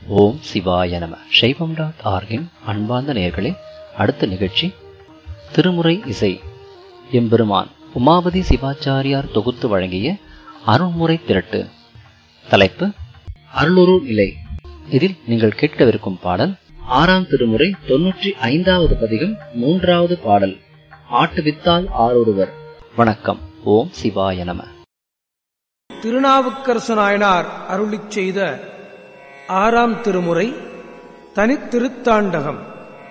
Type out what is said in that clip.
ஓம் சிவாய நம சைவம் டாட் ஆர்கின் அன்பார்ந்த நேயர்களே அடுத்த நிகழ்ச்சி திருமுறை இசை எம்பெருமான் உமாபதி சிவாச்சாரியார் தொகுத்து வழங்கிய அருள்முறை திரட்டு தலைப்பு அருளுரு நிலை இதில் நீங்கள் கேட்கவிருக்கும் பாடல் ஆறாம் திருமுறை தொன்னூற்றி ஐந்தாவது பதிகம் மூன்றாவது பாடல் ஆட்டுவித்தால் ஆரொருவர் வணக்கம் ஓம் சிவாய நம திருநாவுக்கரசு நாயனார் அருளிச் செய்த ஆறாம் திருமுறை தனித்திருத்தாண்டகம்